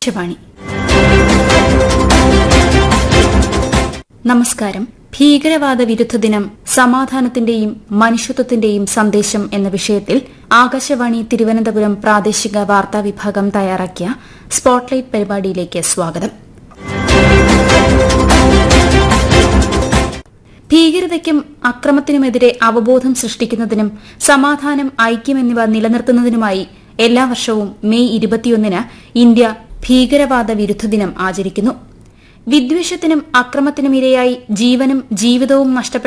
ആകാശവാണി നമസ്കാരം ഭീകരവാദ വിരുദ്ധ ദിനം സമാധാനത്തിന്റെയും മനുഷ്യത്വത്തിന്റെയും സന്ദേശം എന്ന വിഷയത്തിൽ ആകാശവാണി തിരുവനന്തപുരം പ്രാദേശിക വാർത്താ വിഭാഗം തയ്യാറാക്കിയ സ്പോട്ട്ലൈറ്റ് പരിപാടിയിലേക്ക് സ്വാഗതം ഭീകരതയ്ക്കും അക്രമത്തിനുമെതിരെ അവബോധം സൃഷ്ടിക്കുന്നതിനും സമാധാനം ഐക്യം എന്നിവ നിലനിർത്തുന്നതിനുമായി എല്ലാ വർഷവും മെയ് ഇരുപത്തിയൊന്നിന് ഇന്ത്യ ഭീകരവാദ വിരുദ്ധ ദിനം ആചരിക്കുന്നു വിദ്വേഷത്തിനും അക്രമത്തിനും ഇരയായി ജീവനും ജീവിതവും നഷ്ടപ്പെട്ട